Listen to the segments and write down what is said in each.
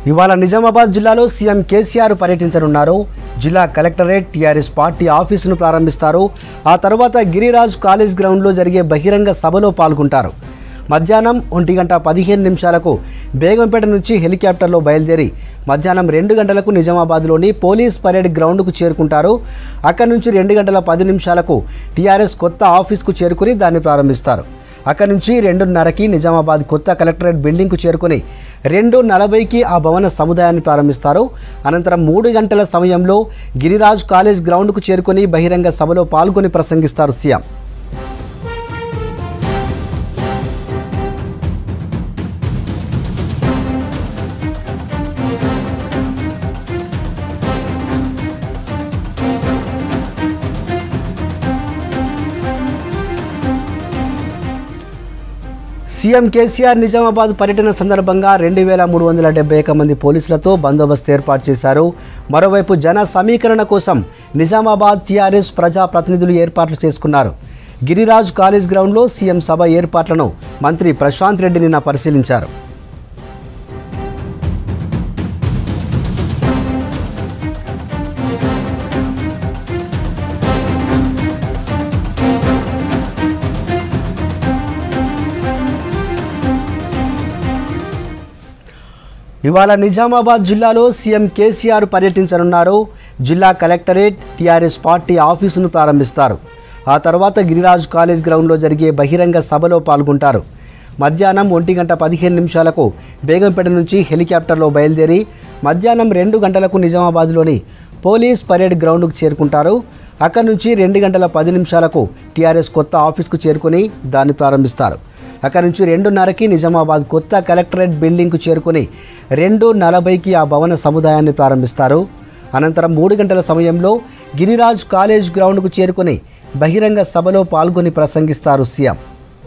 ఇవాళ నిజామాబాద్ జిల్లాలో సీఎం కేసీఆర్ పర్యటించనున్నారు జిల్లా కలెక్టరేట్ టీఆర్ఎస్ పార్టీ ఆఫీసును ప్రారంభిస్తారు ఆ తర్వాత గిరిరాజ్ కాలేజ్ గ్రౌండ్లో జరిగే బహిరంగ సభలో పాల్గొంటారు మధ్యాహ్నం ఒంటి గంట పదిహేను నిమిషాలకు బేగంపేట నుంచి హెలికాప్టర్లో బయలుదేరి మధ్యాహ్నం రెండు గంటలకు నిజామాబాద్లోని పోలీస్ పరేడ్ గ్రౌండ్కు చేరుకుంటారు అక్కడి నుంచి రెండు గంటల పది నిమిషాలకు టీఆర్ఎస్ కొత్త ఆఫీస్కు చేరుకుని దాన్ని ప్రారంభిస్తారు అక్కడి నుంచి రెండున్నరకి నిజామాబాద్ కొత్త కలెక్టరేట్ బిల్డింగ్కు చేరుకుని రెండు నలభైకి ఆ భవన సముదాయాన్ని ప్రారంభిస్తారు అనంతరం మూడు గంటల సమయంలో గిరిరాజ్ కాలేజ్ గ్రౌండ్కు చేరుకుని బహిరంగ సభలో పాల్గొని ప్రసంగిస్తారు సీఎం సీఎం కేసీఆర్ నిజామాబాద్ పర్యటన సందర్భంగా రెండు వేల మూడు వందల డెబ్బై ఒక మంది పోలీసులతో బందోబస్తు ఏర్పాటు చేశారు మరోవైపు జన సమీకరణ కోసం నిజామాబాద్ టీఆర్ఎస్ ప్రజా ప్రతినిధులు ఏర్పాట్లు చేసుకున్నారు గిరిరాజ్ కాలేజ్ గ్రౌండ్లో సీఎం సభ ఏర్పాట్లను మంత్రి ప్రశాంత్ రెడ్డి నిన్న పరిశీలించారు ఇవాళ నిజామాబాద్ జిల్లాలో సీఎం కేసీఆర్ పర్యటించనున్నారు జిల్లా కలెక్టరేట్ టీఆర్ఎస్ పార్టీ ఆఫీసును ప్రారంభిస్తారు ఆ తర్వాత గిరిరాజ్ కాలేజ్ గ్రౌండ్లో జరిగే బహిరంగ సభలో పాల్గొంటారు మధ్యాహ్నం ఒంటి గంట పదిహేను నిమిషాలకు బేగంపేట నుంచి హెలికాప్టర్లో బయలుదేరి మధ్యాహ్నం రెండు గంటలకు నిజామాబాద్లోని పోలీస్ పరేడ్ గ్రౌండ్కు చేరుకుంటారు అక్కడి నుంచి రెండు గంటల పది నిమిషాలకు టీఆర్ఎస్ కొత్త ఆఫీస్కు చేరుకుని దాన్ని ప్రారంభిస్తారు అక్కడి నుంచి రెండున్నరకి నిజామాబాద్ కొత్త కలెక్టరేట్ బిల్డింగ్కు చేరుకుని రెండు నలభైకి ఆ భవన సముదాయాన్ని ప్రారంభిస్తారు అనంతరం మూడు గంటల సమయంలో గిరిరాజ్ కాలేజ్ గ్రౌండ్కు చేరుకుని బహిరంగ సభలో పాల్గొని ప్రసంగిస్తారు సీఎం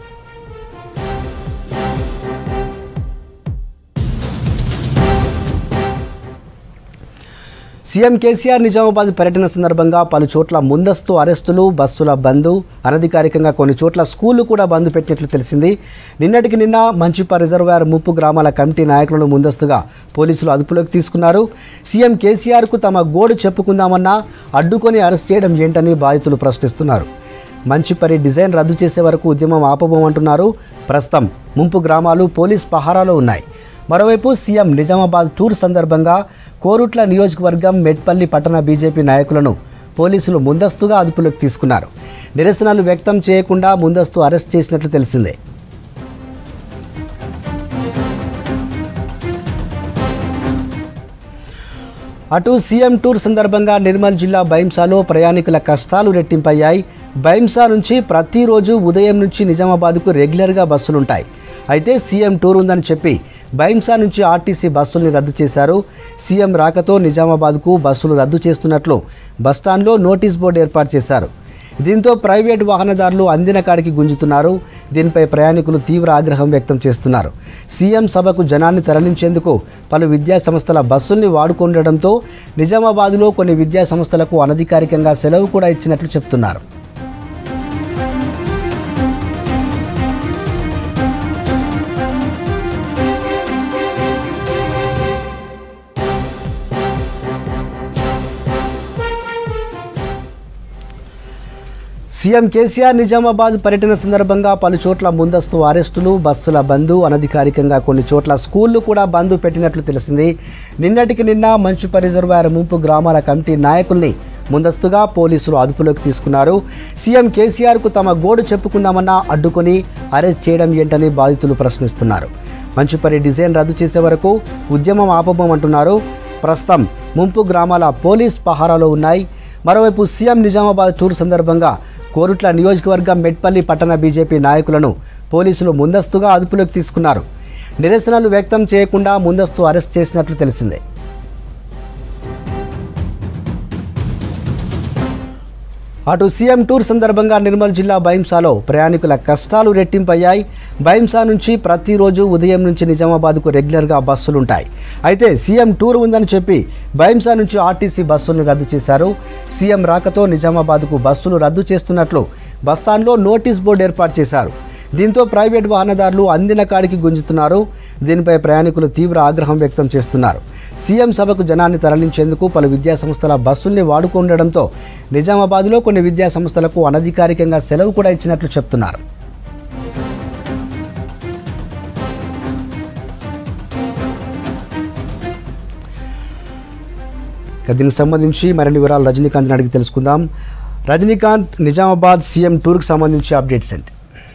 సీఎం కేసీఆర్ నిజామాబాద్ పర్యటన సందర్భంగా పలు చోట్ల ముందస్తు అరెస్టులు బస్సుల బంద్ అనధికారికంగా కొన్ని చోట్ల స్కూళ్లు కూడా బంద్ పెట్టినట్లు తెలిసింది నిన్నటికి నిన్న మంచిప రిజర్వాయర్ ముప్పు గ్రామాల కమిటీ నాయకులను ముందస్తుగా పోలీసులు అదుపులోకి తీసుకున్నారు సీఎం కేసీఆర్కు తమ గోడు చెప్పుకుందామన్నా అడ్డుకొని అరెస్ట్ చేయడం ఏంటని బాధితులు ప్రశ్నిస్తున్నారు మంచిపరి డిజైన్ రద్దు చేసే వరకు ఉద్యమం ఆపబోమంటున్నారు ప్రస్తుతం ముంపు గ్రామాలు పోలీస్ పహారాలో ఉన్నాయి మరోవైపు సీఎం నిజామాబాద్ టూర్ సందర్భంగా కోరుట్ల నియోజకవర్గం మెట్పల్లి పట్టణ బీజేపీ నాయకులను పోలీసులు ముందస్తుగా అదుపులోకి తీసుకున్నారు నిరసనలు వ్యక్తం చేయకుండా ముందస్తు అరెస్ట్ చేసినట్లు తెలిసిందే అటు సీఎం టూర్ సందర్భంగా నిర్మల్ జిల్లా బైంసాలో ప్రయాణికుల కష్టాలు రెట్టింపయ్యాయి బైంసా నుంచి ప్రతిరోజు ఉదయం నుంచి నిజామాబాద్కు రెగ్యులర్గా బస్సులుంటాయి అయితే సీఎం టూర్ ఉందని చెప్పి బైంసా నుంచి ఆర్టీసీ బస్సుల్ని రద్దు చేశారు సీఎం రాకతో నిజామాబాద్కు బస్సులు రద్దు చేస్తున్నట్లు బస్టాండ్లో నోటీస్ బోర్డు ఏర్పాటు చేశారు దీంతో ప్రైవేట్ వాహనదారులు అందిన కాడికి గుంజుతున్నారు దీనిపై ప్రయాణికులు తీవ్ర ఆగ్రహం వ్యక్తం చేస్తున్నారు సీఎం సభకు జనాన్ని తరలించేందుకు పలు విద్యా సంస్థల బస్సుల్ని వాడుకుండడంతో నిజామాబాద్లో కొన్ని విద్యా సంస్థలకు అనధికారికంగా సెలవు కూడా ఇచ్చినట్లు చెప్తున్నారు సీఎం కేసీఆర్ నిజామాబాద్ పర్యటన సందర్భంగా పలు చోట్ల ముందస్తు అరెస్టులు బస్సుల బంద్ అనధికారికంగా కొన్ని చోట్ల స్కూళ్లు కూడా బంద్ పెట్టినట్లు తెలిసింది నిన్నటికి నిన్న మంచుప రిజర్వాయర్ ముంపు గ్రామాల కమిటీ నాయకుల్ని ముందస్తుగా పోలీసులు అదుపులోకి తీసుకున్నారు సీఎం కేసీఆర్కు తమ గోడు చెప్పుకుందామన్నా అడ్డుకొని అరెస్ట్ చేయడం ఏంటని బాధితులు ప్రశ్నిస్తున్నారు మంచుపరి డిజైన్ రద్దు చేసే వరకు ఉద్యమం ఆపబోమంటున్నారు ప్రస్తుతం ముంపు గ్రామాల పోలీస్ పహారాలో ఉన్నాయి మరోవైపు సీఎం నిజామాబాద్ టూర్ సందర్భంగా కోరుట్ల నియోజకవర్గం మెట్పల్లి పట్టణ బీజేపీ నాయకులను పోలీసులు ముందస్తుగా అదుపులోకి తీసుకున్నారు నిరసనలు వ్యక్తం చేయకుండా ముందస్తు అరెస్ట్ చేసినట్లు తెలిసిందే అటు సీఎం టూర్ సందర్భంగా నిర్మల్ జిల్లా బైంసాలో ప్రయాణికుల కష్టాలు రెట్టింపయ్యాయి బైంసా నుంచి ప్రతిరోజు ఉదయం నుంచి నిజామాబాద్కు రెగ్యులర్గా బస్సులుంటాయి అయితే సీఎం టూర్ ఉందని చెప్పి బైంసా నుంచి ఆర్టీసీ బస్సుల్ని రద్దు చేశారు సీఎం రాకతో నిజామాబాద్కు బస్సులు రద్దు చేస్తున్నట్లు బస్టాండ్లో నోటీస్ బోర్డు ఏర్పాటు చేశారు దీంతో ప్రైవేట్ వాహనదారులు అందిన కాడికి గుంజుతున్నారు దీనిపై ప్రయాణికులు తీవ్ర ఆగ్రహం వ్యక్తం చేస్తున్నారు సీఎం సభకు జనాన్ని తరలించేందుకు పలు విద్యాసంస్థల బస్సుల్ని వాడుకుండడంతో నిజామాబాద్లో కొన్ని విద్యాసంస్థలకు అనధికారికంగా సెలవు కూడా ఇచ్చినట్లు చెప్తున్నారు ఇక దీనికి సంబంధించి మరిన్ని వివరాలు రజనీకాంత్ అడిగి తెలుసుకుందాం రజనీకాంత్ నిజామాబాద్ సీఎం టూర్కి సంబంధించి అప్డేట్స్ ఏంటి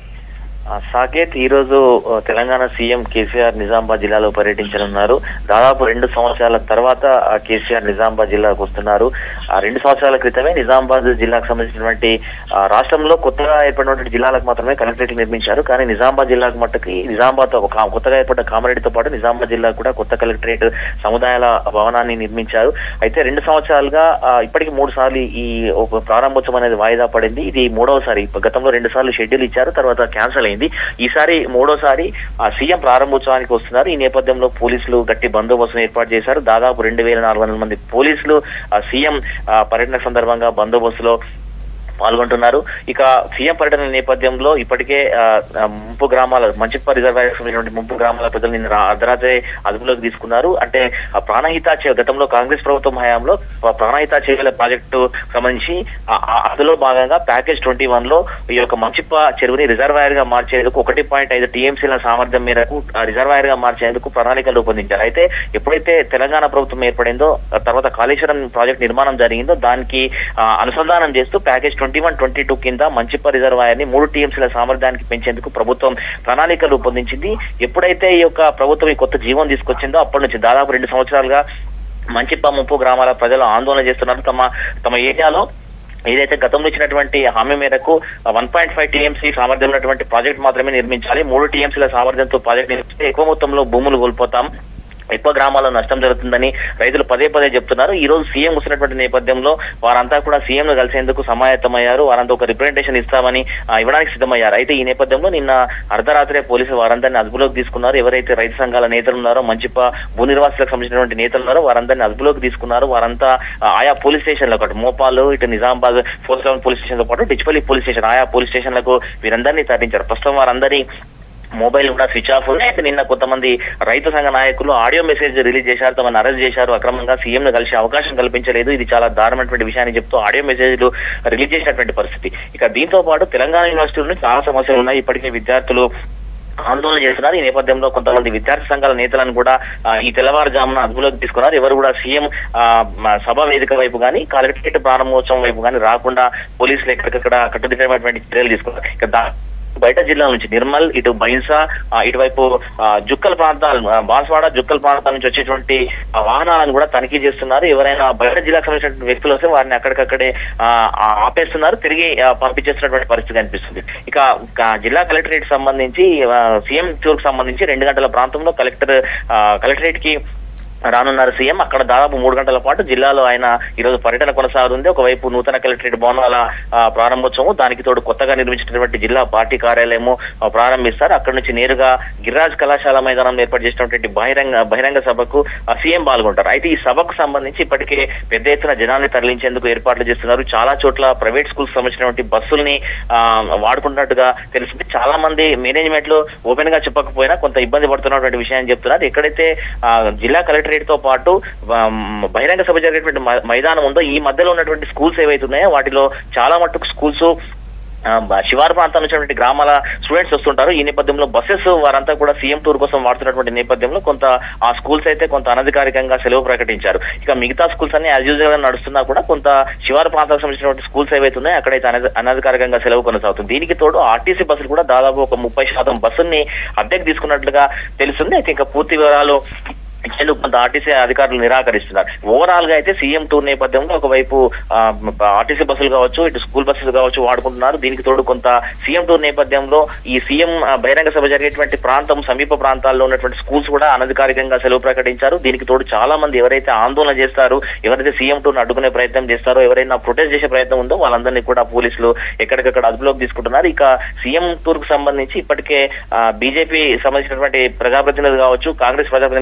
ఆ, సాకేత్ ఈ రోజు ఆ, తెలంగాణ సీఎం కేసీఆర్ నిజామాబాద్ జిల్లాలో పర్యటించనున్నారు దాదాపు రెండు సంవత్సరాల తర్వాత ఆ, కేసీఆర్ నిజామాబాద్ జిల్లాకు వస్తున్నారు ఆ రెండు సంవత్సరాల క్రితమే నిజామాబాద్ జిల్లాకు సంబంధించినటువంటి ఆ, రాష్ట్రంలో కొత్తగా ఏర్పడినటువంటి జిల్లాలకు మాత్రమే కలెక్టరేట్ నిర్మించారు కానీ నిజామాబాద్ జిల్లాకు మట్టుకి నిజామాబాద్ ఒక కా- కొత్తగా ఏర్పడ్డ కామారెడ్డితో పాటు నిజామాబాద్ జిల్లా కూడా కొత్త కలెక్టరేట్ సముదాయాల భవనాన్ని నిర్మించారు అయితే రెండు సంవత్సరాలుగా ఆ, ఇప్పటికి మూడు సార్లు ఈ ఒక ప్రారంభోత్సవం అనేది వాయిదా పడింది ఇది మూడవసారి ఇప్ప- గతంలో రెండు సార్లు షెడ్యూల్ ఇచ్చారు తర్వాత క్యాన్సిల్ అయింది ఈసారి మూడోసారి ఆ సీఎం ప్రారంభోత్సవానికి వస్తున్నారు ఈ నేపథ్యంలో పోలీసులు గట్టి బందోబస్తును ఏర్పాటు చేశారు దాదాపు రెండు వేల నాలుగు వందల మంది పోలీసులు ఆ సీఎం ఆ, పర్యటన సందర్భంగా బందోబస్తులో పాల్గొంటున్నారు ఇక సీఎం పర్యటన నేపథ్యంలో ఇప్పటికే ఆ, ఆ, ముంపు గ్రామాల మంచిప్ప రిజర్వాయర్ సంబంధించినటువంటి ముంపు గ్రామాల ప్రజలు నిన్న రా- అర్ధరాత్రి అదుపులోకి తీసుకున్నారు అంటే ఆ ప్రాణహిత చే- గతంలో కాంగ్రెస్ ప్రభుత్వం హయాంలో ప్ర- ప్రాణహిత చేవల ప్రాజెక్టు సంబంధించి ఆ- ఆ- అందులో భాగంగా ప్యాకేజ్ ట్వంటీ వన్ లో ఈ యొక్క మంచిప్ప చెరువుని రిజర్వాయర్ గా మార్చేందుకు ఒకటి పాయింట్ ఐదు టీఎంసీల సామర్థ్యం మేరకు ఆ రిజర్వాయర్ గా మార్చేందుకు ప్రణాళికలు రూపొందించారు అయితే ఎప్పుడైతే తెలంగాణ ప్రభుత్వం ఏర్పడిందో ఆ తర్వాత కాళేశ్వరం ప్రాజెక్ట్ నిర్మాణం జరిగిందో దానికి ఆ, అనుసంధానం చేస్తూ package twenty one twenty two కింద మంచిప్ప రిజర్వాయర్ ని మూడు టీఎంసీల సామర్థ్యానికి పెంచేందుకు ప్రభుత్వం ప్రణాళిక రూపొందించింది ఎప్పుడైతే ఈ యొక్క ప్రభుత్వం ఈ కొత్త జీవం తీసుకొచ్చిందో అప్పటి నుంచి దాదాపు రెండు సంవత్సరాలుగా మంచిప్ప ముంపు గ్రామాల ప్రజలు ఆందోళన చేస్తున్నారు తమ తమ ఏరియాలో ఏదైతే గతంలో ఇచ్చినటువంటి హామీ మేరకు వన్ పాయింట్ ఫైవ్ టీఎంసీ సామర్థ్యం ఉన్నటువంటి ప్రాజెక్ట్ మాత్రమే నిర్మించాలి మూడు టీఎంసీల సామర్థ్యంతో ప్రాజెక్ట్ నిర్మిస్తే ఎక్కువ మొత్తంలో భూములు కోల్పోతాం ఎక్కువ గ్రామాల్లో నష్టం జరుగుతుందని రైతులు పదే పదే చెప్తున్నారు ఈ రోజు సీఎం వస్తున్నటువంటి నేపథ్యంలో వారంతా కూడా సీఎం ను కలిసేందుకు సమాయత్తమయ్యారు వారంతా ఒక రిప్రజెంటేషన్ ఇస్తామని ఆ, ఇవ్వడానికి సిద్ధమయ్యారు అయితే ఈ నేపథ్యంలో నిన్న అర్ధరాత్రే పోలీసులు వారందరినీ అదుపులోకి తీసుకున్నారు ఎవరైతే రైతు సంఘాల నేతలు ఉన్నారో మంచిప భూ నిర్వాసులకు సంబంధించినటువంటి నేతలు ఉన్నారో వారందరినీ అదుపులోకి తీసుకున్నారు వారంతా ఆ, ఆయా పోలీస్ స్టేషన్లకు అటు మోపాలు ఇటు Nizamabad fourth town police station తో పాటు డిచ్పల్లి పోలీస్ స్టేషన్ ఆయా పోలీస్ స్టేషన్లకు వీరందరినీ తరలించారు ప్రస్తుతం వారందరి మొబైల్ కూడా స్విచ్ ఆఫ్ ఉన్నాయి అయితే నిన్న కొంతమంది రైతు సంఘ నాయకులు ఆడియో మెసేజ్ రిలీజ్ చేశారు తమను అరెస్ట్ చేశారు అక్రమంగా సీఎం ను కలిసే అవకాశం కల్పించలేదు ఇది చాలా దారుణమైనటువంటి విషయాన్ని చెప్తూ ఆడియో మెసేజ్లు రిలీజ్ చేసినటువంటి పరిస్థితి ఇక దీంతో పాటు తెలంగాణ యూనివర్సిటీలో చాలా సమస్యలు ఉన్నాయి ఇప్పటికే విద్యార్థులు ఆందోళన చేస్తున్నారు ఈ నేపథ్యంలో కొంతమంది విద్యార్థి సంఘాల నేతలను కూడా ఆ, ఈ తెల్లవారుజామున అదుపులోకి తీసుకున్నారు ఎవరు కూడా సీఎం ఆ, మ- సభ వేదిక వైపు కానీ కలెక్టరేట్ ప్రారంభోత్సవం వైపు కానీ రాకుండా పోలీసులు ఎక్కడికక్కడ కట్టుదిట్టమైనటువంటి చర్యలు తీసుకున్నారు ఇక దా- బయట జిల్లాల నుంచి నిర్మల్ ఇటు బైన్సా ఆ, ఇటువైపు ఆ, జుక్కల్ ప్రాంతాలు ఆ, బాన్స్వాడ జుక్కల్ ప్రాంతాల నుంచి వచ్చేటువంటి ఆ, వాహనాలను కూడా తనిఖీ చేస్తున్నారు ఎవరైనా బయట జిల్లాకు సంబంధించిన వ్యక్తులు వస్తే వారిని అక్కడికక్కడే ఆ, ఆ, ఆపేస్తున్నారు తిరిగి ఆ, పంపించేస్తున్నటువంటి పరిస్థితి కనిపిస్తుంది ఇక క- జిల్లా కలెక్టరేట్ సంబంధించి ఆ, సీఎం టూర్ కు సంబంధించి రెండు గంటల ప్రాంతంలో కలెక్టర్ ఆ, కలెక్టరేట్ కి రానున్నారు సీఎం అక్కడ దాదాపు మూడు గంటల పాటు జిల్లాలో ఆయన ఈ రోజు పర్యటన కొనసాగుతుంది ఒకవైపు నూతన కలెక్టరేట్ భవనాల ఆ, ప్రారంభోత్సవం దానికి తోడు కొత్తగా నిర్మించినటువంటి జిల్లా పార్టీ కార్యాలయము ఆ, ప్రారంభిస్తారు అక్కడి నుంచి నేరుగా గిరిరాజ్ కళాశాల మైదానంలో ఏర్పాటు చేసినటువంటి బహిరంగ బహిరంగ సభకు ఆ, సీఎం పాల్గొంటారు అయితే ఈ సభకు సంబంధించి ఇప్పటికే పెద్ద ఎత్తున జనాన్ని తరలించేందుకు ఏర్పాట్లు చేస్తున్నారు చాలా చోట్ల ప్రైవేట్ స్కూల్స్ సంబంధించినటువంటి బస్సుల్ని ఆ, వాడుకుంటున్నట్టుగా తెలిసింది చాలా మంది మేనేజ్మెంట్ లో ఓపెన్ గా చెప్పకపోయినా కొంత ఇబ్బంది పడుతున్నటువంటి విషయాన్ని చెప్తున్నారు ఎక్కడైతే ఆ, జిల్లా కలెక్టరేట్ తో పాటు ఆ, బహిరంగ సభ జరిగేటువంటి మ- మైదానం ఉందో ఈ మధ్యలో ఉన్నటువంటి స్కూల్స్ ఏవైతే ఉన్నాయో వాటిలో చాలా మట్టుకు స్కూల్స్ ఆ, బ- శివారు ప్రాంతం నుంచి ఉన్నటువంటి గ్రామాల స్టూడెంట్స్ వస్తుంటారు ఈ నేపథ్యంలో బస్సెస్ వారంతా కూడా సీఎం టూర్ కోసం వాడుతున్నటువంటి నేపథ్యంలో కొంత ఆ స్కూల్స్ అయితే కొంత అనధికారికంగా సెలవు ప్రకటించారు ఇక మిగతా స్కూల్స్ అన్ని యాజ్ యూజువల్ గా నడుస్తున్నా కూడా కొంత శివారు ప్రాంతాలకు సంబంధించినటువంటి స్కూల్స్ ఏవైతే ఉన్నాయో అక్కడైతే అనధి- అనధికారికంగా సెలవు కొనసాగుతుంది దీనికి తోడు ఆర్టీసీ బస్సులు కూడా దాదాపు ఒక ముప్పై శాతం బస్సుల్ని అద్దెకు తీసుకున్నట్లుగా తెలుస్తుంది అయితే ఇంకా పూర్తి వివరాలు ఇచ్చేందుకు కొంత ఆర్టీసీ అధికారులు నిరాకరిస్తున్నారు ఓవరాల్ గా అయితే సీఎం టూర్ నేపథ్యంలో ఒకవైపు ఆ, ఆర్టీసీ బస్సులు కావచ్చు ఇటు స్కూల్ బస్సులు కావచ్చు వాడుకుంటున్నారు దీనికి తోడు కొంత సీఎం టూర్ నేపథ్యంలో ఈ సీఎం ఆ, బహిరంగ సభ జరిగేటువంటి ప్రాంతం సమీప ప్రాంతాల్లో ఉన్నటువంటి స్కూల్స్ కూడా అనధికారికంగా సెలవు ప్రకటించారు దీనికి తోడు చాలా మంది ఎవరైతే ఆందోళన చేస్తారో ఎవరైతే సీఎం టూర్ అడ్డుకునే ప్రయత్నం చేస్తారో ఎవరైనా ప్రొటెస్ట్ చేసే ప్రయత్నం ఉందో వాళ్ళందరినీ కూడా పోలీసులు ఎక్కడికక్కడ అదుపులోకి తీసుకుంటున్నారు ఇక సీఎం టూర్ కు సంబంధించి ఇప్పటికే బీజేపీ సంబంధించినటువంటి ప్రజాప్రతినిధులు కావచ్చు కాంగ్రెస్ ప్రజాప్రతినిధులు కావచ్చు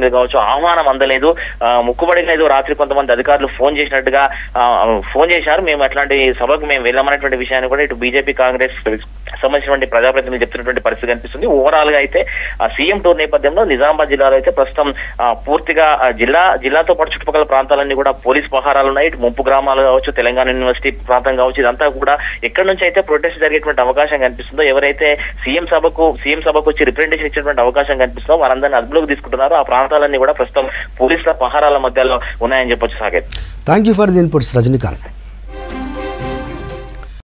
ఆహ్వానం అందలేదు ఆ, ముక్కుబడిగా ఏదో రాత్రి కొంతమంది అధికారులు ఫోన్ చేసినట్టుగా ఆ, ఫోన్ చేశారు మేము అట్లాంటి సభకు మేము వెళ్ళమనేటువంటి విషయాన్ని కూడా ఇటు బీజేపీ కాంగ్రెస్ సంబంధించినటువంటి ప్రజాప్రతినిధులు చెప్తున్నటువంటి పరిస్థితి కనిపిస్తుంది ఓవరాల్ గా అయితే ఆ సీఎం టూర్ నేపథ్యంలో నిజామాబాద్ జిల్లాలో అయితే ప్రస్తుతం ఆ, పూర్తిగా ఆ, జిల్లా జిల్లాతో పాటు చుట్టుపక్కల ప్రాంతాలన్నీ కూడా పోలీస్ పహారాలు ఉన్నాయి ఇటు ముంపు గ్రామాలు కావచ్చు తెలంగాణ యూనివర్సిటీ ప్రాంతం కావచ్చు ఇదంతా కూడా ఎక్కడి నుంచి అయితే ప్రొటెస్ట్ జరిగేటువంటి అవకాశం కనిపిస్తుందో ఎవరైతే సీఎం సభకు సీఎం సభకు వచ్చి రిప్రజెంటేషన్ ఇచ్చేటువంటి అవకాశం కనిపిస్తుందో వారందరినీ అదుపులోకి తీసుకుంటున్నారు ఆ ప్రాంతాలన్నీ కూడా ప్రస్తుతం పోలీసుల పహారాల మధ్యలో ఉన్నాయని చెప్పొచ్చు Saket thank you for the inputs Rajinikanth